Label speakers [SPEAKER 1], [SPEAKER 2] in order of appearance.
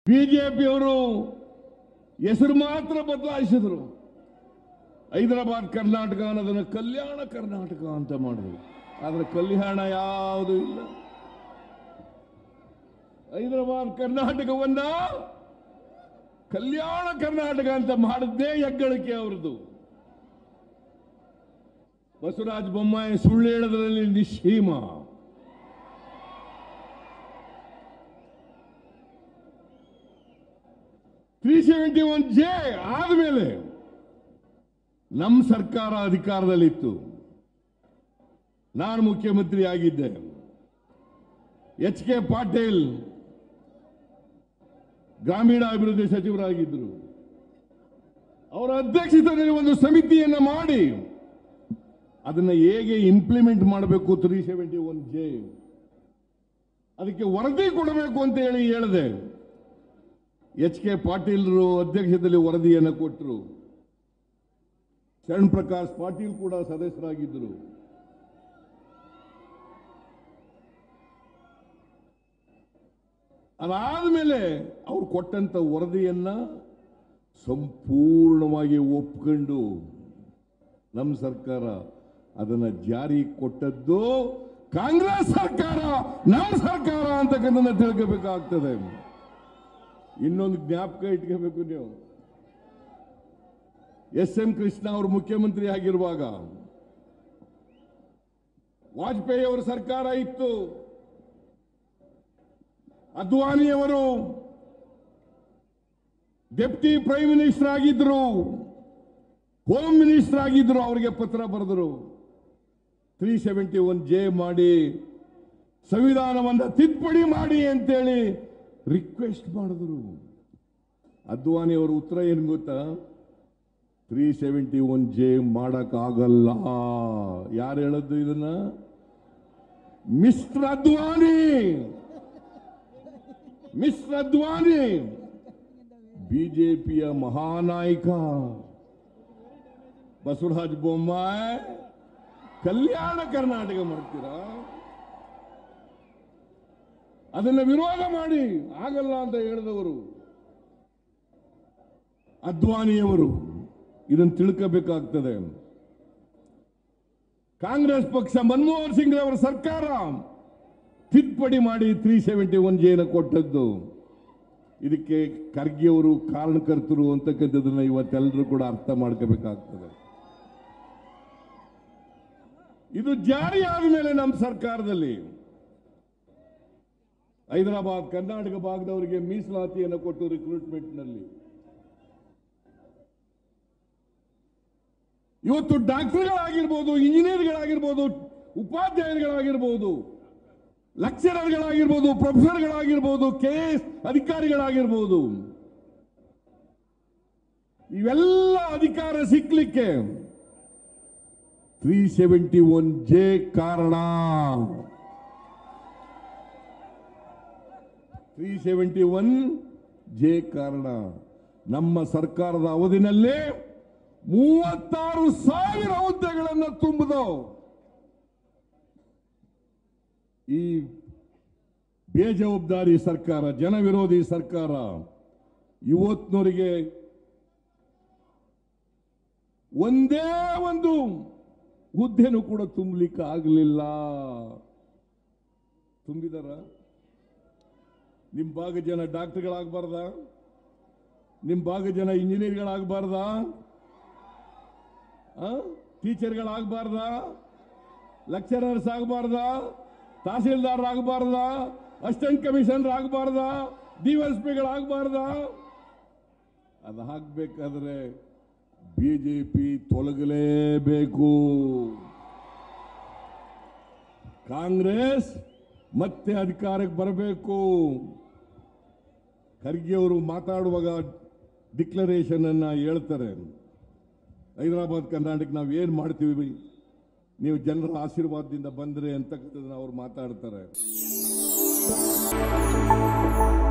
[SPEAKER 1] ಬಿಜೆಪಿಯವರು ಹೆಸರು ಮಾತ್ರ ಬದಲಾಯಿಸಿದ್ರು ಹೈದರಾಬಾದ್ ಕರ್ನಾಟಕ ಅನ್ನೋದನ್ನು ಕಲ್ಯಾಣ ಕರ್ನಾಟಕ ಅಂತ ಮಾಡಿದ್ರು ಆದ್ರೆ ಕಲ್ಯಾಣ ಯಾವುದೂ ಇಲ್ಲ ಹೈದರಾಬಾದ್ ಕರ್ನಾಟಕವನ್ನ ಕಲ್ಯಾಣ ಕರ್ನಾಟಕ ಅಂತ ಮಾಡಿದ್ದೇ ಹೆಗ್ಗಳಿಕೆ ಅವರದು ಬಸವರಾಜ ಬೊಮ್ಮಾಯಿ ಸುಳ್ಳು ಹೇಳೋದ್ರಲ್ಲಿ ನಿಶ್ಚೀಮ ತ್ರೀ ಸೆವೆಂಟಿ ಒನ್ ಜೆ ಆದ್ಮೇಲೆ ನಮ್ಮ ಸರ್ಕಾರ ಅಧಿಕಾರದಲ್ಲಿತ್ತು ನಾನು ಮುಖ್ಯಮಂತ್ರಿ ಆಗಿದ್ದೆ ಎಚ್ ಕೆ ಪಾಟೀಲ್ ಗ್ರಾಮೀಣಾಭಿವೃದ್ಧಿ ಸಚಿವರಾಗಿದ್ದರು ಅವರ ಅಧ್ಯಕ್ಷತೆಯಲ್ಲಿ ಒಂದು ಸಮಿತಿಯನ್ನು ಮಾಡಿ ಅದನ್ನು ಹೇಗೆ ಇಂಪ್ಲಿಮೆಂಟ್ ಮಾಡಬೇಕು ತ್ರೀ ಸೆವೆಂಟಿ ಒನ್ ಜೆ ಅದಕ್ಕೆ ವರದಿ ಕೊಡಬೇಕು ಅಂತ ಹೇಳಿ ಹೇಳಿದೆ ಎಚ್ ಕೆ ಪಾಟೀಲ್ರು ಅಧ್ಯಕ್ಷತೆಯಲ್ಲಿ ವರದಿಯನ್ನು ಕೊಟ್ಟರು ಶರಣ್ ಪ್ರಕಾಶ್ ಪಾಟೀಲ್ ಕೂಡ ಸದಸ್ಯರಾಗಿದ್ದರು ಅದಾದ್ಮೇಲೆ ಅವ್ರು ಕೊಟ್ಟಂತ ವರದಿಯನ್ನ ಸಂಪೂರ್ಣವಾಗಿ ಒಪ್ಕೊಂಡು ನಮ್ಮ ಸರ್ಕಾರ ಅದನ್ನ ಜಾರಿ ಕೊಟ್ಟದ್ದು ಕಾಂಗ್ರೆಸ್ ಸರ್ಕಾರ ನಮ್ಮ ಸರ್ಕಾರ ಅಂತಕ್ಕಂಥದ್ದನ್ನ ತಿಳ್ಕೋಬೇಕಾಗ್ತದೆ ಇನ್ನೊಂದು ಜ್ಞಾಪಕ ಇಟ್ಕೋಬೇಕು ನೀವು ಎಸ್ ಎಂ ಕೃಷ್ಣ ಅವರು ಮುಖ್ಯಮಂತ್ರಿ ಆಗಿರುವಾಗ ವಾಜಪೇಯಿ ಅವರ ಸರ್ಕಾರ ಇತ್ತು ಅದ್ವಾನಿಯವರು ಡೆಪ್ಟಿ ಪ್ರೈಮ್ ಮಿನಿಸ್ಟರ್ ಆಗಿದ್ರು ಹೋಮ್ ಮಿನಿಸ್ಟರ್ ಆಗಿದ್ರು ಅವರಿಗೆ ಪತ್ರ ಬರೆದರು ತ್ರೀ ಸೆವೆಂಟಿ ಒನ್ ಜೆ ಮಾಡಿ ಸಂವಿಧಾನವನ್ನು ತಿದ್ದುಪಡಿ ಮಾಡಿ ಅಂತೇಳಿ ರಿಕ್ವೆಸ್ಟ್ ಮಾಡಿದ್ರು ಅದ್ವಾನಿ ಅವರ ಉತ್ತರ ಏನು ಗೊತ್ತಾ ತ್ರೀ ಸೆವೆಂಟಿ ಒನ್ ಜೆ ಮಾಡಕ್ಕಾಗಲ್ಲ ಯಾರು ಹೇಳದ್ದು ಇದನ್ನ ಮಿಸ್ಟರ್ ಅದ್ವಾನಿ ಮಿಸ್ಟರ್ ಅದ್ವಾನಿ ಬಿಜೆಪಿಯ ಮಹಾನಾಯಕ ಬಸವರಾಜ ಬೊಮ್ಮಾಯಿ ಕಲ್ಯಾಣ ಕರ್ನಾಟಕ ಮಾಡ್ತೀರಾ ಅದನ್ನ ವಿರೋಧ ಮಾಡಿ ಆಗಲ್ಲ ಅಂತ ಹೇಳಿದವರು ಅದ್ವಾನಿಯವರು ಇದನ್ನು ತಿಳ್ಕೋಬೇಕಾಗ್ತದೆ ಕಾಂಗ್ರೆಸ್ ಪಕ್ಷ ಮನಮೋಹನ್ ಸಿಂಗ್ ಅವರ ಸರ್ಕಾರ ತಿದ್ದುಪಡಿ ಮಾಡಿ ತ್ರೀ ಸೆವೆಂಟಿ ಒನ್ ಜೇನ ಕೊಟ್ಟದ್ದು ಇದಕ್ಕೆ ಖರ್ಗೆ ಅವರು ಕಾರಣಕರ್ತರು ಅಂತಕ್ಕಂಥದ್ದನ್ನ ಇವತ್ತೆಲ್ಲರೂ ಕೂಡ ಅರ್ಥ ಮಾಡ್ಕೋಬೇಕಾಗ್ತದೆ ಇದು ಜಾರಿ ಆದ ಮೇಲೆ ನಮ್ಮ ಸರ್ಕಾರದಲ್ಲಿ ಹೈದರಾಬಾದ್ ಕರ್ನಾಟಕ ಭಾಗದವರಿಗೆ ಮೀಸಲಾತಿಯನ್ನು ಕೊಟ್ಟು ರಿಕ್ರೂಟ್ಮೆಂಟ್ನಲ್ಲಿ ಇವತ್ತು ಡಾಕ್ಟರ್ಗಳಾಗಿರ್ಬೋದು ಇಂಜಿನಿಯರ್ಗಳಾಗಿರ್ಬೋದು ಉಪಾಧ್ಯಾಯರುಗಳಾಗಿರ್ಬೋದು ಲೆಕ್ಚರರ್ಗಳಾಗಿರ್ಬೋದು ಪ್ರೊಫೆಸರ್ಗಳಾಗಿರ್ಬೋದು ಕೆ ಎಸ್ ಅಧಿಕಾರಿಗಳಾಗಿರ್ಬೋದು ಇವೆಲ್ಲ ಅಧಿಕಾರ ಸಿಕ್ಲಿಕ್ಕೆ ತ್ರೀ ಸೆವೆಂಟಿ ಒನ್ ಜೆ ಕಾರಣ ತ್ರೀ ಸೆವೆಂಟಿ ಒನ್ ಜೆ ಕಾರಣ ನಮ್ಮ ಸರ್ಕಾರದ ಅವಧಿನಲ್ಲೇ ಮೂವತ್ತಾರು ಸಾವಿರ ಹುದ್ದೆಗಳನ್ನು ತುಂಬಿದವು ಈ ಬೇಜವಾಬ್ದಾರಿ ಸರ್ಕಾರ ಜನ ವಿರೋಧಿ ಸರ್ಕಾರ ಇವತ್ತಿನವರಿಗೆ ಒಂದೇ ಒಂದು ಹುದ್ದೆನೂ ಕೂಡ ತುಂಬಲಿಕ್ಕೆ ಆಗಲಿಲ್ಲ ತುಂಬಿದಾರ ನಿಮ್ಮ ಭಾಗ ಜನ ಡಾಕ್ಟರ್ಗಳಾಗಬಾರ್ದ ನಿಮ್ಮ ಭಾಗ ಜನ ಇಂಜಿನಿಯರ್ಗಳಾಗಬಾರ್ದ ಟೀಚರ್ಗಳಾಗಬಾರ್ದ ಲೆಕ್ಚರರ್ಸ್ ಆಗಬಾರ್ದ ತಹಸೀಲ್ದಾರ್ ಆಗಬಾರ್ದ ಅಸಿಸ್ಟೆಂಟ್ ಕಮಿಷನರ್ ಆಗಬಾರ್ದ ಡಿವೈಎಸ್ಪಿಗಳಾಗಬಾರ್ದ ಅದು ಹಾಕ್ಬೇಕಾದ್ರೆ ಬಿಜೆಪಿ ತೊಲಗಲೇಬೇಕು ಕಾಂಗ್ರೆಸ್ ಮತ್ತೆ ಅಧಿಕಾರಕ್ಕೆ ಬರಬೇಕು ಖರ್ಗೆ ಅವರು ಮಾತಾಡುವಾಗ ಡಿಕ್ಲರೇಷನ್ ಅನ್ನ ಹೇಳ್ತಾರೆ ಹೈದರಾಬಾದ್ ಕರ್ನಾಟಕ ನಾವು ಏನ್ ಮಾಡ್ತೀವಿ ನೀವು ಜನರ ಆಶೀರ್ವಾದದಿಂದ ಬಂದ್ರೆ ಅಂತಕ್ಕಂಥದ್ದನ್ನ ಅವ್ರು ಮಾತಾಡ್ತಾರೆ